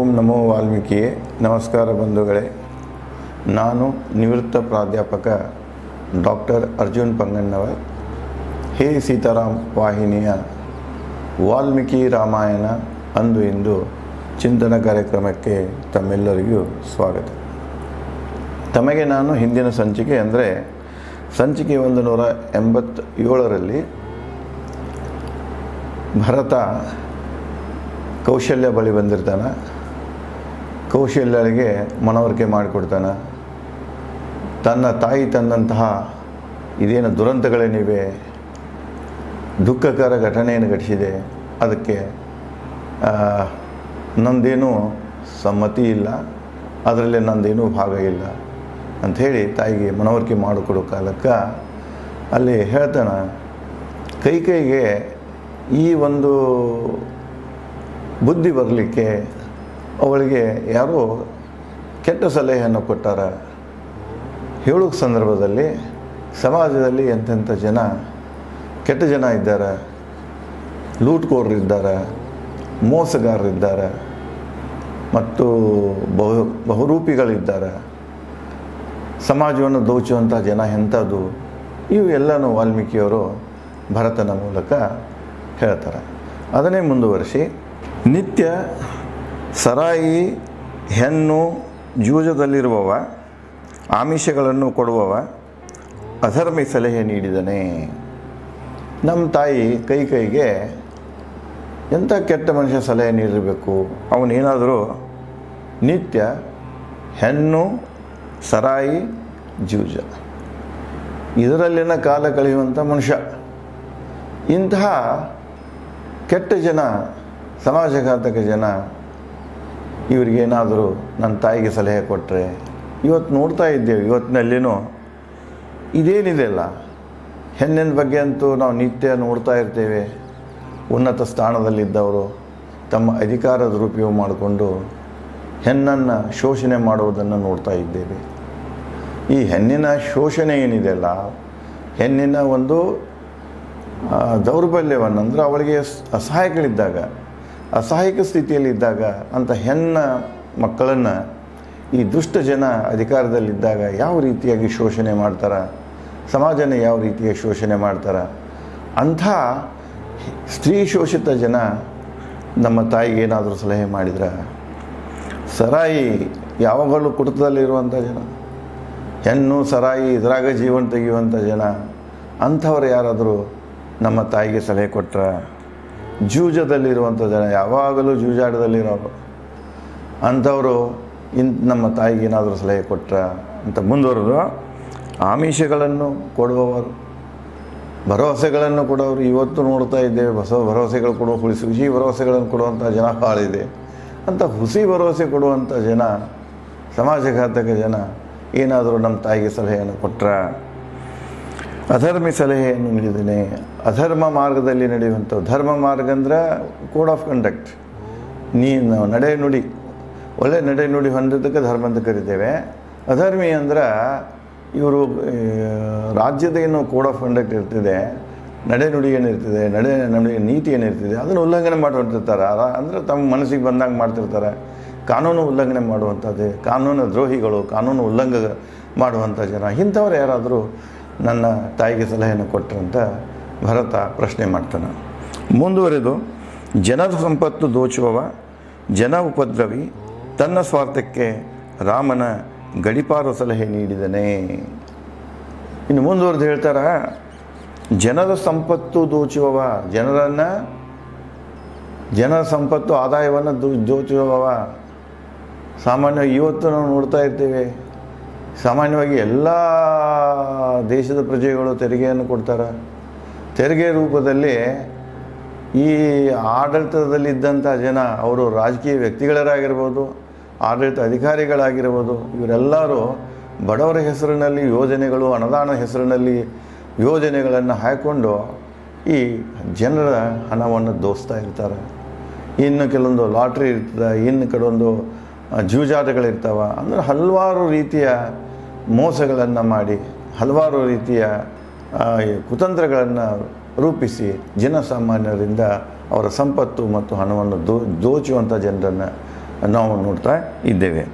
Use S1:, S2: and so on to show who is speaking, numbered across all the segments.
S1: ಓಂ ನಮೋ ವಾಲ್ಮೀಕಿಯೇ ನಮಸ್ಕಾರ ಬಂಧುಗಳೇ ನಾನು ನಿವೃತ್ತ ಪ್ರಾಧ್ಯಾಪಕ ಡಾಕ್ಟರ್ ಅರ್ಜುನ್ ಪಂಗಣ್ಣವರ್ ಹೇ ಸೀತಾರಾಮ್ ವಾಹಿನಿಯ ವಾಲ್ಮೀಕಿ ರಾಮಾಯಣ ಅಂದು ಇಂದು ಚಿಂತನ ಕಾರ್ಯಕ್ರಮಕ್ಕೆ ತಮ್ಮೆಲ್ಲರಿಗೂ ಸ್ವಾಗತ ತಮಗೆ ನಾನು ಹಿಂದಿನ ಸಂಚಿಕೆ ಅಂದರೆ ಸಂಚಿಕೆ ಒಂದು ನೂರ ಎಂಬತ್ತೇಳರಲ್ಲಿ ಭರತ ಕೌಶಲ್ಯ ಬಳಿ ಬಂದಿರ್ತಾನೆ ಕೌಶಲ್ಯರಿಗೆ ಮನವರಿಕೆ ಮಾಡಿಕೊಡ್ತಾನೆ ತನ್ನ ತಾಯಿ ತಂದಂತಹ ಇದೇನು ದುರಂತಗಳೇನಿವೆ ದುಃಖಕರ ಘಟನೆಯನ್ನು ಘಟಿಸಿದೆ ಅದಕ್ಕೆ ಆ, ನಂದೇನೂ ಸಮ್ಮತಿ ಇಲ್ಲ ಅದರಲ್ಲಿ ನಂದೇನೂ ಭಾಗ ಇಲ್ಲ ಅಂಥೇಳಿ ತಾಯಿಗೆ ಮನವರಿಕೆ ಮಾಡಿಕೊಡೋ ಕಾಲಕ್ಕೆ ಅಲ್ಲಿ ಹೇಳ್ತಾನೆ ಕೈ ಕೈಗೆ ಈ ಒಂದು ಬುದ್ಧಿ ಬರಲಿಕ್ಕೆ ಅವಳಿಗೆ ಯಾರೋ ಕೆಟ್ಟ ಸಲಹೆಯನ್ನು ಕೊಟ್ಟಾರ ಹೇಳೋ ಸಂದರ್ಭದಲ್ಲಿ ಸಮಾಜದಲ್ಲಿ ಎಂತೆಂಥ ಜನ ಕೆಟ್ಟ ಜನ ಇದ್ದಾರೆ ಲೂಟ್ಕೋರರಿದ್ದಾರೆ ಮೋಸಗಾರರಿದ್ದಾರೆ ಮತ್ತು ಬಹು ಬಹುರೂಪಿಗಳಿದ್ದಾರೆ ಸಮಾಜವನ್ನು ದೋಚುವಂಥ ಜನ ಎಂಥದ್ದು ಇವು ಎಲ್ಲನೂ ವಾಲ್ಮೀಕಿಯವರು ಭರತನ ಮೂಲಕ ಹೇಳ್ತಾರೆ ಅದನ್ನೇ ಮುಂದುವರಿಸಿ ನಿತ್ಯ ಸರಾಯಿ ಹೆಣ್ಣು ಜೂಜದಲ್ಲಿರುವವ ಆಮಿಷಗಳನ್ನು ಕೊಡುವವ ಅಧರ್ಮಿ ಸಲಹೆ ನೀಡಿದನೆ ನಮ್ಮ ತಾಯಿ ಕೈ ಕೈಗೆ ಎಂಥ ಕೆಟ್ಟ ಮನುಷ್ಯ ಸಲಹೆ ನೀಡಿರಬೇಕು ಅವನೇನಾದರೂ ನಿತ್ಯ ಹೆಣ್ಣು ಸರಾಯಿ ಜೂಜ ಇದರಲ್ಲಿನ ಕಾಲ ಕಳೆಯುವಂಥ ಮನುಷ್ಯ ಇಂತಹ ಕೆಟ್ಟ ಜನ ಸಮಾಜಘಾತಕ ಜನ ಇವರಿಗೇನಾದರೂ ನನ್ನ ತಾಯಿಗೆ ಸಲಹೆ ಕೊಟ್ಟರೆ ಇವತ್ತು ನೋಡ್ತಾ ಇದ್ದೇವೆ ಇವತ್ತಿನಲ್ಲಿನೂ ಇದೇನಿದೆಯಲ್ಲ ಹೆಣ್ಣಿನ ಬಗ್ಗೆ ಅಂತೂ ನಾವು ನಿತ್ಯ ನೋಡ್ತಾ ಇರ್ತೇವೆ ಉನ್ನತ ಸ್ಥಾನದಲ್ಲಿದ್ದವರು ತಮ್ಮ ಅಧಿಕಾರ ದುರುಪಯೋಗ ಮಾಡಿಕೊಂಡು ಹೆಣ್ಣನ್ನು ಶೋಷಣೆ ಮಾಡುವುದನ್ನು ನೋಡ್ತಾ ಇದ್ದೇವೆ ಈ ಹೆಣ್ಣಿನ ಶೋಷಣೆ ಏನಿದೆಯಲ್ಲ ಹೆಣ್ಣಿನ ಒಂದು ಆ, ದೌರ್ಬಲ್ಯವನ್ನು ಅಂದರೆ ಅವಳಿಗೆ ಸ್- ಅಸಹಾಯಕಳಿದ್ದಾಗ ಅಸಹಾಯಕ ಸ್ಥಿತಿಯಲ್ಲಿದ್ದಾಗ ಅಂಥ ಹೆಣ್ಣ ಮಕ್ಕಳನ್ನು ಈ ದುಷ್ಟ ಜನ ಅಧಿಕಾರದಲ್ಲಿದ್ದಾಗ ಯಾವ ರೀತಿಯಾಗಿ ಶೋಷಣೆ ಮಾಡ್ತಾರೆ ಸಮಾಜನ ಯಾವ ರೀತಿಯಾಗಿ ಶೋಷಣೆ ಮಾಡ್ತಾರೆ ಅಂಥ ಸ್ತ್ರೀ ಶೋಷಿತ ಜನ ನಮ್ಮ ತಾಯಿಗೆ ಏನಾದರೂ ಸಲಹೆ ಮಾಡಿದ್ರೆ ಸರಾಯಿ ಯಾವಾಗಲೂ ಕುಟುಂಬದಲ್ಲಿರುವಂಥ ಜನ ಹೆಣ್ಣು ಸರಾಯಿ ಇದ್ರಾಗ ಜೀವನ ತೆಗೆಯುವಂಥ ಜನ ಅಂಥವ್ರು ಯಾರಾದರೂ ನಮ್ಮ ತಾಯಿಗೆ ಸಲಹೆ ಕೊಟ್ರೆ ಜೂಜದಲ್ಲಿರುವಂಥ ಜನ ಯಾವಾಗಲೂ ಜೂಜಾಟದಲ್ಲಿರೋರು ಅಂಥವರು ಇನ್ ನಮ್ಮ ತಾಯಿಗೆ ಏನಾದರೂ ಸಲಹೆ ಕೊಟ್ರೆ ಅಂತ ಮುಂದುವರೆದು ಆಮಿಷಗಳನ್ನು ಕೊಡುವವರು ಭರವಸೆಗಳನ್ನು ಕೊಡೋರು ಇವತ್ತು ನೋಡ್ತಾ ಇದ್ದೇವೆ ಹೊಸ ಭರವಸೆಗಳು ಕೊಡುವ ಹುಸಿ ಹುಸಿ ಭರವಸೆಗಳನ್ನು ಕೊಡುವಂಥ ಜನ ಭಾಳಿದೆ ಅಂತ ಹುಸಿ ಭರವಸೆ ಕೊಡುವಂಥ ಜನ ಸಮಾಜಘಾತಕ ಜನ ಏನಾದರೂ ನಮ್ಮ ತಾಯಿಗೆ ಸಲಹೆಯನ್ನು ಕೊಟ್ರೆ ಅಧರ್ಮಿ ಸಲಹೆಯನ್ನು ನೀಡಿದ್ದೇನೆ ಅಧರ್ಮ ಮಾರ್ಗದಲ್ಲಿ ನಡೆಯುವಂಥ ಧರ್ಮ ಮಾರ್ಗ ಅಂದ್ರೆ ಕೋಡ್ ಆಫ್ ಕಂಡಕ್ಟ್ ನೀನು ನಡೆ ನುಡಿ ಒಳ್ಳೆ ನಡೆ ನುಡಿ ಹೊಂದಿದ್ದಕ್ಕೆ ಧರ್ಮ ಅಂತ ಕರಿತೇವೆ ಅಧರ್ಮಿ ಅಂದ್ರೆ ಇವರು ರಾಜ್ಯದ ಏನು ಕೋಡ್ ಆಫ್ ಕಂಡಕ್ಟ್ ಇರ್ತಿದೆ ನಡೆ ನುಡಿ ಏನಿರ್ತದೆ ನಡೆ ನಡೆ ನೀತಿ ಏನಿರ್ತದೆ ಅದನ್ನು ಉಲ್ಲಂಘನೆ ಮಾಡಿರ್ತಾರೆ ಅಂದರೆ ತಮ್ಮ ಮನಸ್ಸಿಗೆ ಬಂದಾಗ ಮಾಡ್ತಿರ್ತಾರೆ ಕಾನೂನು ಉಲ್ಲಂಘನೆ ಮಾಡುವಂಥದ್ದು ಕಾನೂನು ದ್ರೋಹಿಗಳು ಕಾನೂನು ಉಲ್ಲಂಘ ಮಾಡುವಂಥ ಜನ ಇಂಥವ್ರು ಯಾರಾದರೂ ನನ್ನ ತಾಯಿಗೆ ಸಲಹೆಯನ್ನು ಕೊಟ್ಟರಂತ ಭರತ ಪ್ರಶ್ನೆ ಮಾಡ್ತಾನೆ ಮುಂದುವರೆದು ಜನರ ಸಂಪತ್ತು ದೋಚುವವ ಜನ ಉಪದ್ರವಿ ತನ್ನ ಸ್ವಾರ್ಥಕ್ಕೆ ರಾಮನ ಗಡಿಪಾರು ಸಲಹೆ ನೀಡಿದನೇ ಇನ್ನು ಮುಂದುವರೆದು ಹೇಳ್ತಾರ ಜನರ ಸಂಪತ್ತು ದೋಚುವವ ಜನರನ್ನು ಜನರ ಸಂಪತ್ತು ಆದಾಯವನ್ನು ದೋ ದೋಚುವವ ಸಾಮಾನ್ಯವಾಗಿ ಇವತ್ತು ನಾವು ನೋಡ್ತಾ ಇರ್ತೇವೆ ಸಾಮಾನ್ಯವಾಗಿ ಎಲ್ಲ ದೇಶದ ಪ್ರಜೆಗಳು ತೆರಿಗೆಯನ್ನು ಕೊಡ್ತಾರೆ ತೆರಿಗೆ ರೂಪದಲ್ಲಿ ಈ ಆಡಳಿತದಲ್ಲಿದ್ದಂಥ ಜನ ಅವರು ರಾಜಕೀಯ ವ್ಯಕ್ತಿಗಳರಾಗಿರ್ಬೋದು ಆಡಳಿತ ಅಧಿಕಾರಿಗಳಾಗಿರ್ಬೋದು ಇವರೆಲ್ಲರೂ ಬಡವರ ಹೆಸರಿನಲ್ಲಿ ಯೋಜನೆಗಳು ಅನುದಾನ ಹೆಸರಿನಲ್ಲಿ ಯೋಜನೆಗಳನ್ನು ಹಾಕಿಕೊಂಡು ಈ ಜನರ ಹಣವನ್ನು ದೋಸ್ತಾ ಇರ್ತಾರೆ ಇನ್ನು ಕೆಲವೊಂದು ಲಾಟ್ರಿ ಇರ್ತದೆ ಇನ್ನು ಕೆಲವೊಂದು ಆ, ಜೂಜಾಟಗಳಿರ್ತಾವ ಅಂದರೆ ಹಲವಾರು ರೀತಿಯ ಮೋಸಗಳನ್ನು ಮಾಡಿ ಹಲವಾರು ರೀತಿಯ ಆ, ಈ ಕುತಂತ್ರಗಳನ್ನು ರೂಪಿಸಿ ಜನಸಾಮಾನ್ಯರಿಂದ ಅವರ ಸಂಪತ್ತು ಮತ್ತು ಹಣವನ್ನು ದೋ ದೋಚುವಂಥ ಜನರನ್ನು ನಾವು ನೋಡ್ತಾ ಇದ್ದೇವೆ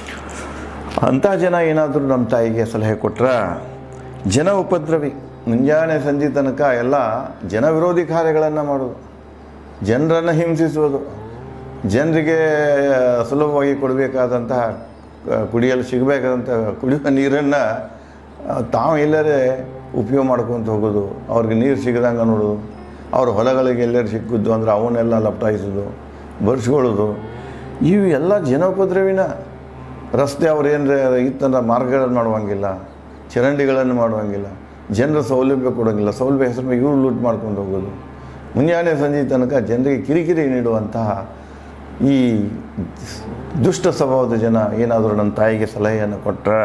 S1: ಅಂಥ ಜನ ಏನಾದರೂ ನಮ್ಮ ತಾಯಿಗೆ ಸಲಹೆ ಕೊಟ್ರ ಜನ ಉಪದ್ರವಿ ಮುಂಜಾನೆ ಸಂಜೆ ತನಕ ಎಲ್ಲ ಜನ ವಿರೋಧಿ ಕಾರ್ಯಗಳನ್ನು ಮಾಡೋದು ಜನರನ್ನು ಹಿಂಸಿಸುವುದು ಜನರಿಗೆ ಸುಲಭವಾಗಿ ಕೊಡಬೇಕಾದಂತಹ ಆ, ಕುಡಿಯಲು ಸಿಗಬೇಕಾದಂಥ ಕುಡಿಯುವ ನೀರನ್ನು ತಾವು ಎಲ್ಲರೇ ಉಪಯೋಗ ಮಾಡ್ಕೊತ ಹೋಗೋದು ಅವ್ರಿಗೆ ನೀರು ಸಿಗದಂಗೆ ನೋಡೋದು ಅವ್ರ ಹೊಲಗಳಿಗೆ ಎಲ್ಲರೂ ಸಿಕ್ಕಿದ್ದು ಅಂದ್ರೆ ಅವನ್ನೆಲ್ಲ ಲಪಟಾಯಿಸೋದು ಬರ್ಸ್ಕೊಳ್ಳೋದು ಇವು ಎಲ್ಲ ಜನೋಪದ್ರವಿನ ರಸ್ತೆ ಅವ್ರು ಏನರ ಇತ್ತಂದ್ರೆ ಮಾರ್ಗಗಳನ್ನು ಮಾಡುವಂಗಿಲ್ಲ ಚರಂಡಿಗಳನ್ನು ಮಾಡುವಂಗಿಲ್ಲ ಜನರ ಸೌಲಭ್ಯ ಕೊಡೋಂಗಿಲ್ಲ ಸೌಲಭ್ಯ ಹೆಸರು ಮೇಲೆ ಇವ್ರು ಲೂಟ್ ಮಾಡ್ಕೊಂಡು ಹೋಗೋದು ಮುಂಜಾನೆ ಸಂಜೆ ತನಕ ಜನರಿಗೆ ಕಿರಿಕಿರಿ ನೀಡುವಂತಹ ಈ ದುಷ್ಟ ಸ್ವಭಾವದ ಜನ ಏನಾದರೂ ನನ್ನ ತಾಯಿಗೆ ಸಲಹೆಯನ್ನು ಕೊಟ್ಟರೆ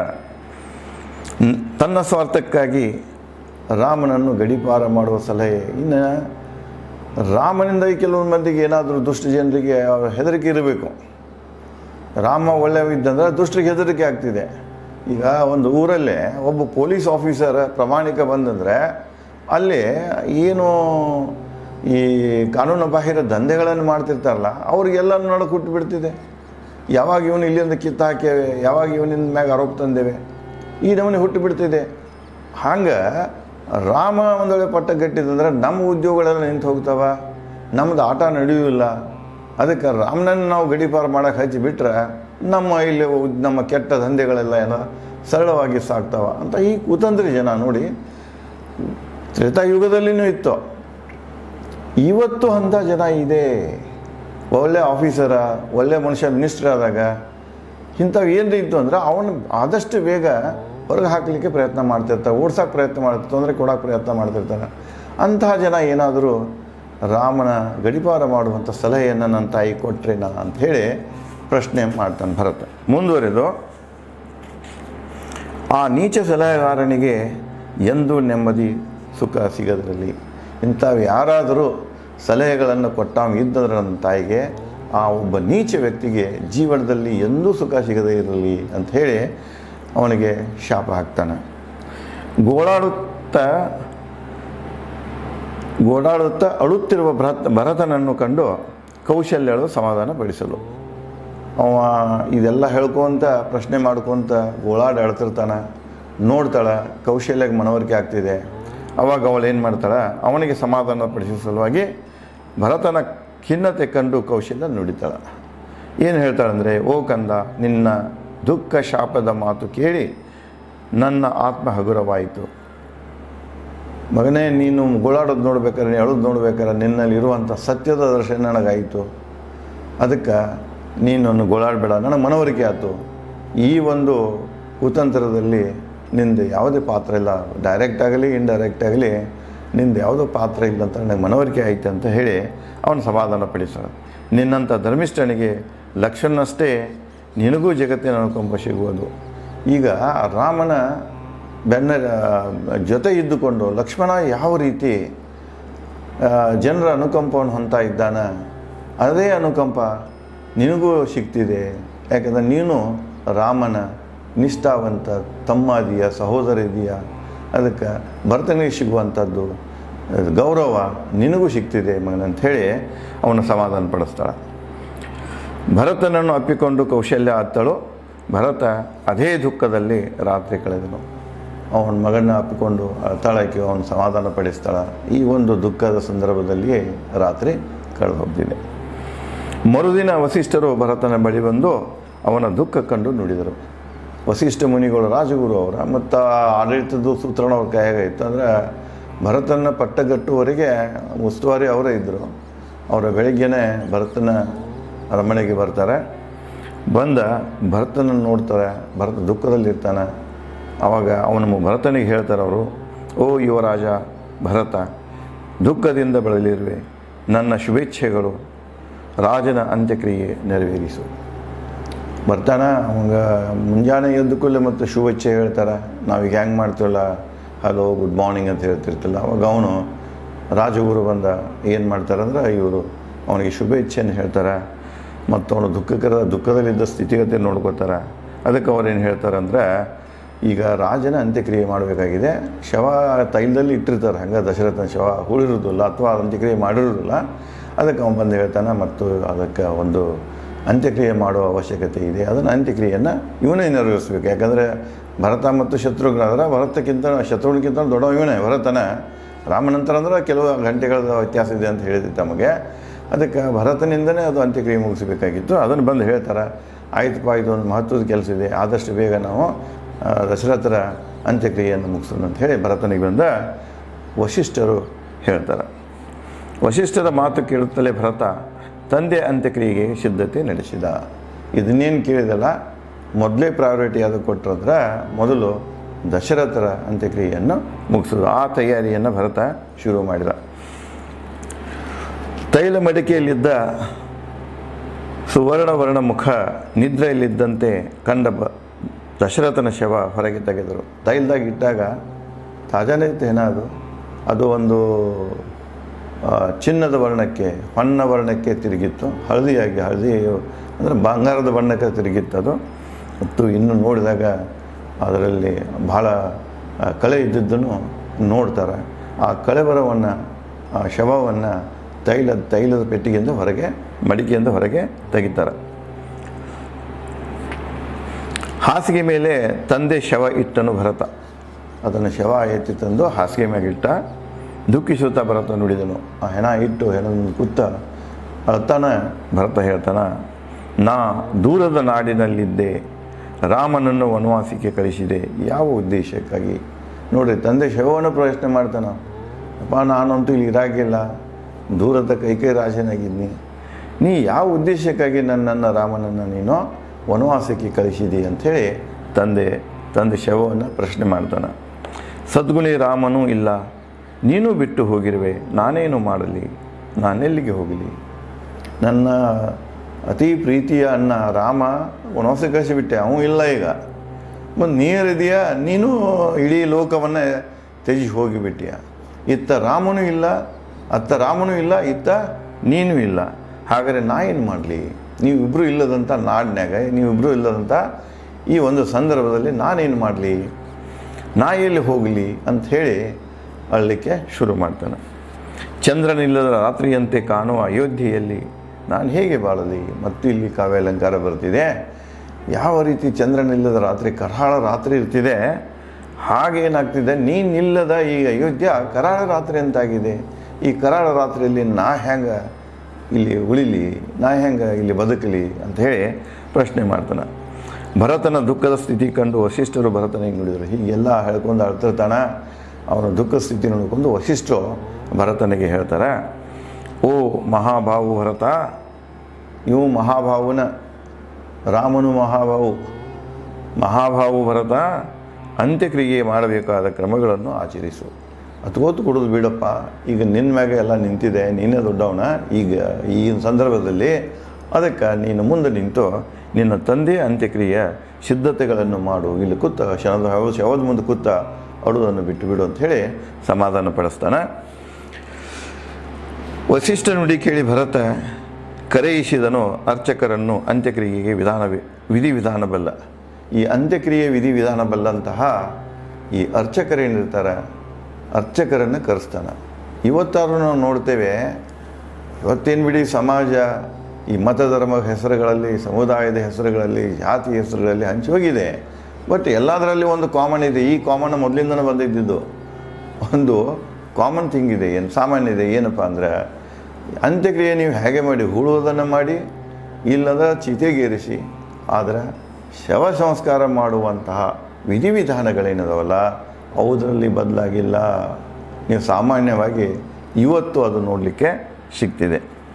S1: ತನ್ನ ಸ್ವಾರ್ಥಕ್ಕಾಗಿ ರಾಮನನ್ನು ಗಡಿಪಾರ ಮಾಡುವ ಸಲಹೆ ಇನ್ನು ರಾಮನಿಂದ ಕೆಲವೊಂದು ಮಂದಿಗೆ ಏನಾದರೂ ದುಷ್ಟ ಜನರಿಗೆ ಅವ್ರ ಹೆದರಿಕೆ ಇರಬೇಕು ರಾಮ ಒಳ್ಳೆಯವಿದ್ದಂದ್ರೆ ದುಷ್ಟರಿಗೆ ಹೆದರಿಕೆ ಆಗ್ತಿದೆ ಈಗ ಒಂದು ಊರಲ್ಲೇ ಒಬ್ಬ ಪೊಲೀಸ್ ಆಫೀಸರ್ ಪ್ರಾಮಾಣಿಕ ಬಂದಂದರೆ ಅಲ್ಲಿ ಏನು ಈ ಕಾನೂನು ಬಾಹಿರ ದಂಧೆಗಳನ್ನು ಮಾಡ್ತಿರ್ತಾರಲ್ಲ ಅವ್ರಿಗೆಲ್ಲ ನಡಕ್ಕೆ ಹುಟ್ಟು ಬಿಡ್ತಿದೆ ಯಾವಾಗ ಇವನು ಇಲ್ಲಿಂದ ಕಿತ್ತು ಹಾಕ್ಯೇವೆ ಯಾವಾಗ ಇವನಿಂದ ಮ್ಯಾಗ ಆರೋಪ ತಂದೇವೆ ಈ ನಮೂನೆ ಹುಟ್ಟು ಬಿಡ್ತಿದೆ ಹಂಗೆ ರಾಮ ಒಂದು ವೇಳೆ ಪಟ್ಟ ಗಟ್ಟಿದಂದ್ರೆ ನಮ್ಮ ಉದ್ಯೋಗಗಳೆಲ್ಲ ನಿಂತು ಹೋಗ್ತಾವ ನಮ್ಮದು ಆಟ ನಡೆಯುವುದಿಲ್ಲ ಅದಕ್ಕೆ ರಾಮನನ್ನು ನಾವು ಗಡಿಪಾರು ಮಾಡೋಕೆ ಹಚ್ಚಿ ಬಿಟ್ರೆ ನಮ್ಮ ಇಲ್ಲಿ ಉದ್- ನಮ್ಮ ಕೆಟ್ಟ ದಂಧೆಗಳೆಲ್ಲ ಏನೋ ಸರಳವಾಗಿ ಸಾಗ್ತಾವ ಅಂತ ಈ ಕುತಂತ್ರಿ ಜನ ನೋಡಿ ತ್ರೇತಾಯುಗದಲ್ಲಿನೂ ಇತ್ತು ಇವತ್ತು ಅಂಥ ಜನ ಇದೆ ಒಳ್ಳೆ ಆಫೀಸರ ಒಳ್ಳೆ ಮನುಷ್ಯ ಮಿನಿಸ್ಟರ್ ಆದಾಗ ಇಂಥವು ಏನು ಇತ್ತು ಅಂದ್ರೆ ಅವನು ಆದಷ್ಟು ಬೇಗ ಹೊರಗೆ ಹಾಕಲಿಕ್ಕೆ ಪ್ರಯತ್ನ ಮಾಡ್ತಿರ್ತಾರೆ ಓಡ್ಸೋಕೆ ಪ್ರಯತ್ನ ಮಾಡ್ತಾರೆ ತೊಂದರೆ ಕೊಡೋಕೆ ಪ್ರಯತ್ನ ಮಾಡ್ತಿರ್ತಾರೆ ಅಂತಹ ಜನ ಏನಾದರೂ ರಾಮನ ಗಡಿಪಾರ ಮಾಡುವಂಥ ಸಲಹೆಯನ್ನು ನನ್ನ ತಾಯಿ ಕೊಟ್ರೇನಾ ಅಂತ ಹೇಳಿ ಪ್ರಶ್ನೆ ಮಾಡ್ತಾನೆ ಭರತ ಮುಂದುವರೆದು ಆ ನೀಚ ಸಲಹೆಗಾರನಿಗೆ ಎಂದೂ ನೆಮ್ಮದಿ ಸುಖ ಸಿಗದಿರಲಿ ಇಂಥವು ಯಾರಾದರೂ ಸಲಹೆಗಳನ್ನು ಕೊಟ್ಟಾವ ಇದ್ದಂದ್ರೆ ನನ್ನ ತಾಯಿಗೆ ಆ ಒಬ್ಬ ನೀಚ ವ್ಯಕ್ತಿಗೆ ಜೀವನದಲ್ಲಿ ಎಂದೂ ಸುಖ ಸಿಗದೇ ಇರಲಿ ಅಂತ ಹೇಳಿ ಅವನಿಗೆ ಶಾಪ ಹಾಕ್ತಾನೆ ಗೋಳಾಡುತ್ತಾ ಗೋಡಾಡುತ್ತಾ ಅಳುತ್ತಿರುವ ಭರತ ಭರತನನ್ನು ಕಂಡು ಕೌಶಲ್ಯಳು ಸಮಾಧಾನ ಪಡಿಸಲು ಅವ ಇದೆಲ್ಲ ಹೇಳ್ಕೊಂತ ಪ್ರಶ್ನೆ ಮಾಡ್ಕೊತ ಗೋಳಾಡಿ ಅಳ್ತಿರ್ತಾನೆ ನೋಡ್ತಾಳೆ ಕೌಶಲ್ಯಕ್ಕೆ ಮನವರಿಕೆ ಆಗ್ತಿದೆ ಅವಾಗ ಅವಳು ಏನು ಮಾಡ್ತಾಳೆ ಅವನಿಗೆ ಸಮಾಧಾನ ಪಡಿಸುವ ಸಲುವಾಗಿ ಭರತನ ಖಿನ್ನತೆ ಕಂಡು ಕೌಶಲ್ಯ ನುಡಿತಾಳೆ ಏನು ಹೇಳ್ತಾಳಂದರೆ ಓ ಕಂದ ನಿನ್ನ ದುಃಖ ಶಾಪದ ಮಾತು ಕೇಳಿ ನನ್ನ ಆತ್ಮ ಹಗುರವಾಯಿತು ಮಗನೇ ನೀನು ಗೋಳಾಡೋದು ನೋಡ್ಬೇಕಾದ್ರೆ ಅಳೋದು ನೋಡ್ಬೇಕಾದ್ರೆ ನಿನ್ನಲ್ಲಿ ಇರುವಂಥ ಸತ್ಯದ ದರ್ಶನ ನನಗಾಯಿತು ಅದಕ್ಕೆ ನೀನನ್ನು ಗೋಳಾಡಬೇಡ ನನಗೆ ಮನವರಿಕೆ ಆಯಿತು ಈ ಒಂದು ಕುತಂತ್ರದಲ್ಲಿ ನಿಂದು ಯಾವುದೇ ಪಾತ್ರ ಇಲ್ಲ ಡೈರೆಕ್ಟ್ ಆಗಲಿ ಇಂಡೈರೆಕ್ಟ್ ಆಗಲಿ ನಿಂದು ಯಾವುದೋ ಪಾತ್ರ ಇಲ್ಲ ಅಂತ ನನಗೆ ಮನವರಿಕೆ ಆಯ್ತು ಅಂತ ಹೇಳಿ ಅವನು ಸಮಾಧಾನ ಪಡಿಸೋಣ ನಿನ್ನಂಥ ಧರ್ಮಿಷ್ಠನಿಗೆ ಲಕ್ಷಣಷ್ಟೇ ನಿನಗೂ ಜಗತ್ತಿನ ಅನುಕಂಪ ಸಿಗುವುದು ಈಗ ರಾಮನ ಬೆನ್ನ ಜೊತೆ ಇದ್ದುಕೊಂಡು ಲಕ್ಷ್ಮಣ ಯಾವ ರೀತಿ ಆ, ಜನರ ಅನುಕಂಪವನ್ನು ಹೊಂತಾ ಇದ್ದಾನ ಅದೇ ಅನುಕಂಪ ನಿನಗೂ ಸಿಗ್ತಿದೆ ಯಾಕಂದರೆ ನೀನು ರಾಮನ ನಿಷ್ಠಾವಂತ ತಮ್ಮ ಇದೆಯಾ ಸಹೋದರ ಇದೆಯಾ ಅದಕ್ಕೆ ಭರ್ತನಿಗೆ ಸಿಗುವಂಥದ್ದು ಗೌರವ ನಿನಗೂ ಸಿಗ್ತಿದೆ ಮಗನಂತ ಹೇಳಿ ಅವನ ಸಮಾಧಾನ ಪಡಿಸ್ತಾಳೆ ಭರತನನ್ನು ಅಪ್ಪಿಕೊಂಡು ಕೌಶಲ್ಯ ಅತ್ತಳು ಭರತ ಅದೇ ದುಃಖದಲ್ಲಿ ರಾತ್ರಿ ಕಳೆದನು ಅವನ ಮಗನ ಅಪ್ಪಿಕೊಂಡು ಅಳ್ತಾಳಕ್ಕೆ ಅವನು ಸಮಾಧಾನ ಪಡಿಸ್ತಾಳ ಈ ಒಂದು ದುಃಖದ ಸಂದರ್ಭದಲ್ಲಿ ರಾತ್ರಿ ಕಳೆದು ಹೋಗ್ತಿದೆ ಮರುದಿನ ವಸಿಷ್ಠರು ಭರತನ ಬಳಿ ಬಂದು ಅವನ ದುಃಖ ಕಂಡು ನುಡಿದರು ವಸಿಷ್ಠ ಮುನಿಗಳು ರಾಜಗುರು ಅವರ ಮತ್ತು ಆಡಳಿತದ ಸೂತ್ರಣ ಅವ್ರ ಕೈಯಾಗಾಯಿತು ಅಂದರೆ ಭರತನ ಪಟ್ಟಗಟ್ಟುವವರೆಗೆ ಉಸ್ತುವಾರಿ ಅವರೇ ಇದ್ದರು ಅವರ ಬೆಳಿಗ್ಗೆನೇ ಭರತನ ಅರಮನೆಗೆ ಬರ್ತಾರೆ ಬಂದ ಭರತನನ್ನು ನೋಡ್ತಾರೆ ಭರತ ದುಃಖದಲ್ಲಿರ್ತಾನೆ ಆವಾಗ ಅವನ ಭರತನಿಗೆ ಹೇಳ್ತಾರೆ ಅವರು ಓ ಯುವರಾಜ ಭರತ ದುಃಖದಿಂದ ಬಳಲಿರುವೆ ನನ್ನ ಶುಭೇಚ್ಛೆಗಳು ರಾಜನ ಅಂತ್ಯಕ್ರಿಯೆ ನೆರವೇರಿಸು ಬರ್ತಾನೆ ಅವಾಗ ಮುಂಜಾನೆ ಎದ್ದು ಕೂಡಲೇ ಮತ್ತು ಶುಭೇಚ್ಛೆ ಹೇಳ್ತಾರೆ ನಾವೀಗ ಹೆಂಗೆ ಮಾಡ್ತೀವಲ್ಲ ಹಲೋ ಗುಡ್ ಮಾರ್ನಿಂಗ್ ಅಂತ ಹೇಳ್ತಿರ್ತಿಲ್ಲ ಅವಾಗ ಅವನು ರಾಜಗುರು ಬಂದ ಏನು ಮಾಡ್ತಾರೆ ಅಂದ್ರೆ ಇವರು ಅವನಿಗೆ ಶುಭೇಚ್ಛೆಯನ್ನು ಹೇಳ್ತಾರೆ ಮತ್ತು ಅವನು ದುಃಖಕರ ದುಃಖದಲ್ಲಿದ್ದ ಸ್ಥಿತಿಗತಿ ನೋಡ್ಕೋತಾರೆ ಅದಕ್ಕೆ ಅವ್ರು ಏನು ಹೇಳ್ತಾರೆ ಅಂದರೆ ಈಗ ರಾಜನ ಅಂತ್ಯಕ್ರಿಯೆ ಮಾಡಬೇಕಾಗಿದೆ ಶವ ತೈಲದಲ್ಲಿ ಇಟ್ಟಿರ್ತಾರೆ ಹಂಗೆ ದಶರಥನ ಶವ ಉಳಿರೋದಿಲ್ಲ ಅಥವಾ ಅಂತ್ಯಕ್ರಿಯೆ ಮಾಡಿರೋದಿಲ್ಲ ಅದಕ್ಕೆ ಅವನು ಬಂದು ಹೇಳ್ತಾನೆ ಮತ್ತು ಅದಕ್ಕೆ ಒಂದು ಅಂತ್ಯಕ್ರಿಯೆ ಮಾಡುವ ಅವಶ್ಯಕತೆ ಇದೆ ಅದನ್ನು ಅಂತ್ಯಕ್ರಿಯೆಯನ್ನು ಇವನೇ ನೆರವೇರಿಸ್ಬೇಕು ಯಾಕಂದರೆ ಭರತ ಮತ್ತು ಶತ್ರುಘ್ನ ಅಂದ್ರೆ ಭರತಕ್ಕಿಂತ ಶತ್ರುಘ್ನಕ್ಕಿಂತ ದೊಡ್ಡವ ಇವನೇ ಭರತನ ರಾಮನಂತರ ಅಂದ್ರೆ ಕೆಲವು ಗಂಟೆಗಳ ವ್ಯತ್ಯಾಸ ಇದೆ ಅಂತ ಹೇಳಿದ್ದೆ ತಮಗೆ ಅದಕ್ಕೆ ಭರತನಿಂದನೇ ಅದು ಅಂತ್ಯಕ್ರಿಯೆ ಮುಗಿಸಬೇಕಾಗಿತ್ತು ಅದನ್ನು ಬಂದು ಹೇಳ್ತಾರೆ ಆಯ್ತಪ್ಪ ಇದು ಒಂದು ಮಹತ್ವದ ಕೆಲಸ ಇದೆ ಆದಷ್ಟು ಬೇಗ ನಾವು ಆ, ದಶರಥರ ಅಂತ್ಯಕ್ರಿಯೆಯನ್ನು ಮುಗಿಸೋಣ ಅಂತ ಹೇಳಿ ಭರತನಿಗೆ ಬಂದ ವಶಿಷ್ಠರು ಹೇಳ್ತಾರೆ ವಶಿಷ್ಠರ ಮಾತು ಕೇಳುತ್ತಲೇ ಭರತ ತಂದೆ ಅಂತ್ಯಕ್ರಿಯೆಗೆ ಸಿದ್ಧತೆ ನಡೆಸಿದ ಇದನ್ನೇನು ಕೇಳಿದಲ್ಲ ಮೊದಲೇ ಪ್ರಯಾರಿಟಿ ಅದು ಕೊಟ್ಟರಂದ್ರೆ ಮೊದಲು ದಶರಥರ ಅಂತ್ಯಕ್ರಿಯೆಯನ್ನು ಮುಗಿಸೋದು ಆ ತಯಾರಿಯನ್ನು ಭರತ ಶುರು ಮಾಡಿದ ತೈಲ ಮಡಿಕೆಯಲ್ಲಿದ್ದ ಸುವರ್ಣ ವರ್ಣ ಮುಖ ನಿದ್ರೆಯಲ್ಲಿದ್ದಂತೆ ಕಂಡ ಬ ದಶರಥನ ಶವ ಹೊರಗೆ ತೆಗೆದರು ತೈಲದಾಗ ಇಟ್ಟಾಗ ತಾಜಾನೇ ಇತ್ತೇನ ಅದು ಅದು ಒಂದು ಆ, ಚಿನ್ನದ ವರ್ಣಕ್ಕೆ ಹೊನ್ನ ವರ್ಣಕ್ಕೆ ತಿರುಗಿತ್ತು ಹಳದಿಯಾಗಿ ಹಳದಿ ಅಂದರೆ ಬಂಗಾರದ ಬಣ್ಣಕ್ಕೆ ತಿರುಗಿತ್ತು ಅದು ಮತ್ತು ಇನ್ನು ನೋಡಿದಾಗ ಅದರಲ್ಲಿ ಬಹಳ ಆ, ಕಳೆ ಇದ್ದದ್ದನ್ನು ನೋಡ್ತಾರೆ ಆ ಕಳೆಬರವನ್ನು ಆ ಶವವನ್ನು ತೈಲ ತೈಲದ ಪೆಟ್ಟಿಗೆಯಿಂದ ಹೊರಗೆ ಮಡಿಕೆಯಿಂದ ಹೊರಗೆ ತೆಗಿತಾರೆ ಹಾಸಿಗೆ ಮೇಲೆ ತಂದೆ ಶವ ಇಟ್ಟನು ಭರತ ಅದನ್ನು ಶವ ಎತ್ತಿ ತಂದು ಹಾಸಿಗೆ ಮ್ಯಾಗ ಇಟ್ಟ ದುಃಖಿಸುತ್ತಾ ಭರತ ನುಡಿದನು ಆ ಹೆಣ ಇಟ್ಟು ಹೆಣದ ಕೂತ ಅಳ್ತಾನ ಭರತ ಹೇಳ್ತಾನ ನಾ ದೂರದ ನಾಡಿನಲ್ಲಿದ್ದೆ ರಾಮನನ್ನು ವನವಾಸಕ್ಕೆ ಕಳಿಸಿದೆ ಯಾವ ಉದ್ದೇಶಕ್ಕಾಗಿ ನೋಡ್ರಿ ತಂದೆ ಶವವನ್ನು ಪ್ರಶ್ನೆ ಮಾಡ್ತಾನ ಅಪ್ಪ ನಾನಂತೂ ಇಲ್ಲಿ ಇರಾಗಿಲ್ಲ ದೂರದ ಕೈಕೈ ರಾಜನಾಗಿದ್ನಿ ನೀ ಯಾವ ಉದ್ದೇಶಕ್ಕಾಗಿ ನನ್ನನ್ನು ರಾಮನನ್ನು ನೀನು ವನವಾಸಕ್ಕೆ ಕಳಿಸಿದಿ ಅಂಥೇಳಿ ತಂದೆ ತಂದೆ ಶವವನ್ನು ಪ್ರಶ್ನೆ ಮಾಡ್ತಾನೆ ಸದ್ಗುಣಿ ರಾಮನೂ ಇಲ್ಲ ನೀನು ಬಿಟ್ಟು ಹೋಗಿರುವೆ ನಾನೇನು ಮಾಡಲಿ ನಾನೆಲ್ಲಿಗೆ ಹೋಗಲಿ ನನ್ನ ಅತಿ ಪ್ರೀತಿಯ ಅಣ್ಣ ರಾಮ ವನವಾಸಕ್ಕೆ ಕಳಿಸಿಬಿಟ್ಟೆ ಅವನು ಇಲ್ಲ ಈಗ ಮತ್ತು ನೀರಿದೆಯಾ ನೀನು ಇಡೀ ಲೋಕವನ್ನು ತ್ಯಜಿಸಿ ಹೋಗಿಬಿಟ್ಟಿಯ ಇತ್ತ ರಾಮನೂ ಇಲ್ಲ ಅತ್ತ ರಾಮನೂ ಇಲ್ಲ ಇತ್ತ ನೀನು ಇಲ್ಲ ಹಾಗಾದರೆ ನಾ ಏನು ಮಾಡಲಿ ನೀವಿಬ್ಬರು ಇಲ್ಲದಂಥ ನಾಡಿನ್ಯಾಗ ನೀವಿಬ್ಬರು ಇಲ್ಲದಂಥ ಈ ಒಂದು ಸಂದರ್ಭದಲ್ಲಿ ನಾನೇನು ಮಾಡಲಿ ನಾ ಎಲ್ಲಿ ಹೋಗಲಿ ಅಂತ ಹೇಳಿ ಅಳಲಿಕ್ಕೆ ಶುರು ಮಾಡ್ತಾನೆ ಚಂದ್ರನಿಲ್ಲದ ರಾತ್ರಿಯಂತೆ ಕಾಣುವ ಅಯೋಧ್ಯೆಯಲ್ಲಿ ನಾನು ಹೇಗೆ ಬಾಳಲಿ ಮತ್ತು ಇಲ್ಲಿ ಕಾವ್ಯಾಲಂಕಾರ ಬರ್ತಿದೆ ಯಾವ ರೀತಿ ಚಂದ್ರನಿಲ್ಲದ ರಾತ್ರಿ ಕರಾಳ ರಾತ್ರಿ ಇರ್ತಿದೆ ಹಾಗೇನಾಗ್ತಿದೆ ನೀನಿಲ್ಲದ ಈ ಅಯೋಧ್ಯ ಕರಾಳ ರಾತ್ರಿ ಅಂತಾಗಿದೆ ಈ ಕರಾಳ ರಾತ್ರಿಯಲ್ಲಿ ನಾ ಹೆಂಗೆ ಇಲ್ಲಿ ಉಳಿಲಿ ನಾ ಹೆಂಗೆ ಇಲ್ಲಿ ಬದುಕಲಿ ಅಂತ ಹೇಳಿ ಪ್ರಶ್ನೆ ಮಾಡ್ತಾನೆ ಭರತನ ದುಃಖದ ಸ್ಥಿತಿ ಕಂಡು ವಶಿಷ್ಠರು ಭರತನಿಗೆ ನುಡಿದರು ಹೀಗೆಲ್ಲ ಹೇಳ್ಕೊಂಡು ಅಳ್ತಿರ್ತಾನ ಅವನ ದುಃಖ ಸ್ಥಿತಿ ನೋಡ್ಕೊಂಡು ವಶಿಷ್ಠರು ಭರತನಿಗೆ ಹೇಳ್ತಾರೆ ಓ ಮಹಾಭಾವು ಭರತ ಇವು ಮಹಾಭಾವುನ ರಾಮನು ಮಹಾಭಾವು ಮಹಾಭಾವು ಭರತ ಅಂತ್ಯಕ್ರಿಯೆ ಮಾಡಬೇಕಾದ ಕ್ರಮಗಳನ್ನು ಆಚರಿಸು ಅತ್ಕೋತು ಕೊಡೋದು ಬಿಡಪ್ಪ ಈಗ ನಿನ್ನ ಮ್ಯಾಗೆ ಎಲ್ಲ ನಿಂತಿದೆ ನೀನೇ ದೊಡ್ಡವನ ಈಗ ಈ ಸಂದರ್ಭದಲ್ಲಿ ಅದಕ್ಕೆ ನೀನು ಮುಂದೆ ನಿಂತು ನಿನ್ನ ತಂದೆ ಅಂತ್ಯಕ್ರಿಯೆಯ ಸಿದ್ಧತೆಗಳನ್ನು ಮಾಡು ಇಲ್ಲಿ ಕೂತ ಶವದ ಶವದ ಮುಂದೆ ಕೂತ ಅಡುವುದನ್ನು ಬಿಟ್ಟು ಬಿಡು ಅಂತ ಹೇಳಿ ಸಮಾಧಾನ ಪಡಿಸ್ತಾನೆ ವಸಿಷ್ಠ ನುಡಿ ಕೇಳಿ ಭರತ ಕರೆಯಿಸಿದನು ಅರ್ಚಕರನ್ನು ಅಂತ್ಯಕ್ರಿಯೆಗೆ ವಿಧಾನ ವಿಧಿವಿಧಾನ ಬಲ್ಲ ಈ ಅಂತ್ಯಕ್ರಿಯೆ ವಿಧಿವಿಧಾನ ಬಲ್ಲಂತಹ ಈ ಅರ್ಚಕರೇನಿರ್ತಾರೆ ಅರ್ಚಕರನ್ನು ಕರೆಸ್ತಾನೆ ಇವತ್ತಾದ್ರೂ ನಾವು ನೋಡ್ತೇವೆ ಇವತ್ತೇನು ಬಿಡಿ ಸಮಾಜ ಈ ಮತಧರ್ಮ ಹೆಸರುಗಳಲ್ಲಿ ಸಮುದಾಯದ ಹೆಸರುಗಳಲ್ಲಿ ಜಾತಿ ಹೆಸರುಗಳಲ್ಲಿ ಹಂಚಿ ಹೋಗಿದೆ ಬಟ್ ಎಲ್ಲದರಲ್ಲಿ ಒಂದು ಕಾಮನ್ ಇದೆ ಈ ಕಾಮನ್ ಮೊದಲಿಂದನೇ ಬಂದಿದ್ದಿದ್ದು ಒಂದು ಕಾಮನ್ ಥಿಂಗ್ ಇದೆ ಏನು ಸಾಮಾನ್ಯ ಇದೆ ಏನಪ್ಪ ಅಂದ್ರೆ ಅಂತ್ಯಕ್ರಿಯೆ ನೀವು ಹೇಗೆ ಮಾಡಿ ಹೂಳುವುದನ್ನು ಮಾಡಿ ಇಲ್ಲದ ಚಿತೆಗೇರಿಸಿ ಆದರೆ ಶವ ಸಂಸ್ಕಾರ ಮಾಡುವಂತಹ ವಿಧಿವಿಧಾನಗಳೇನದವಲ್ಲ ಅವುದರಲ್ಲಿ ಬದಲಾಗಿಲ್ಲ ನೀವು ಸಾಮಾನ್ಯವಾಗಿ ಇವತ್ತು ಅದು ನೋಡಲಿಕ್ಕೆ ಸಿಗ್ತಿದೆ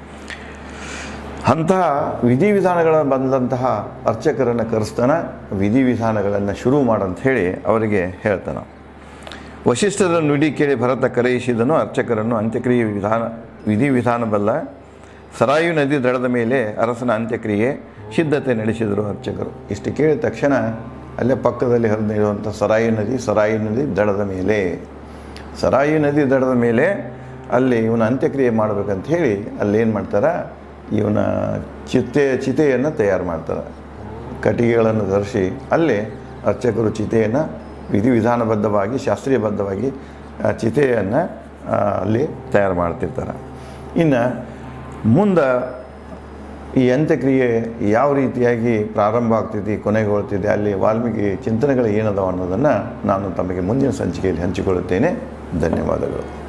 S1: ಅಂತಹ ವಿಧಿವಿಧಾನಗಳ ಬಂದಂತಹ ಅರ್ಚಕರನ್ನು ಕರೆಸ್ತಾನೆ ವಿಧಿವಿಧಾನಗಳನ್ನು ಶುರು ಮಾಡಂತ ಹೇಳಿ ಅವರಿಗೆ ಹೇಳ್ತಾನೆ ವಶಿಷ್ಠರ ನುಡಿ ಕೇಳಿ ಭರತ ಕರೆಯಿಸಿದನು ಅರ್ಚಕರನ್ನು ಅಂತ್ಯಕ್ರಿಯೆ ವಿಧಾನ ವಿಧಿವಿಧಾನ ಬಲ್ಲ ಸರಾಯು ನದಿ ದಡದ ಮೇಲೆ ಅರಸನ ಅಂತ್ಯಕ್ರಿಯೆ ಸಿದ್ಧತೆ ನಡೆಸಿದರು ಅರ್ಚಕರು ಇಷ್ಟು ಕೇಳಿದ ತಕ್ಷಣ ಅಲ್ಲೇ ಪಕ್ಕದಲ್ಲಿ ಹರಿದಿರುವಂಥ ಸರಾಯಿ ನದಿ ಸರಾಯಿ ನದಿ ದಡದ ಮೇಲೆ ಸರಾಯಿ ನದಿ ದಡದ ಮೇಲೆ ಅಲ್ಲಿ ಇವನ ಅಂತ್ಯಕ್ರಿಯೆ ಮಾಡಬೇಕಂತ ಹೇಳಿ ಅಲ್ಲಿ ಏನು ಮಾಡ್ತಾರೆ ಇವನ ಚಿತೆ ಚಿತೆಯನ್ನು ತಯಾರು ಮಾಡ್ತಾರೆ ಕಟ್ಟಿಗೆಗಳನ್ನು ಧರಿಸಿ ಅಲ್ಲಿ ಅರ್ಚಕರು ಚಿತೆಯನ್ನು ವಿಧಿವಿಧಾನಬದ್ಧವಾಗಿ ಶಾಸ್ತ್ರೀಯಬದ್ಧವಾಗಿ ಆ ಚಿತೆಯನ್ನು ಆ, ಅಲ್ಲಿ ತಯಾರು ಮಾಡ್ತಿರ್ತಾರೆ ಇನ್ನು ಮುಂದೆ ಈ ಅಂತ್ಯಕ್ರಿಯೆ ಯಾವ ರೀತಿಯಾಗಿ ಪ್ರಾರಂಭ ಆಗ್ತಿದೆ ಕೊನೆಗೊಳ್ತಿದೆ ಅಲ್ಲಿ ವಾಲ್ಮೀಕಿ ಚಿಂತನೆಗಳು ಏನದಾವ ಅನ್ನೋದನ್ನು ನಾನು ತಮಗೆ ಮುಂದಿನ ಸಂಚಿಕೆಯಲ್ಲಿ ಹಂಚಿಕೊಳ್ಳುತ್ತೇನೆ ಧನ್ಯವಾದಗಳು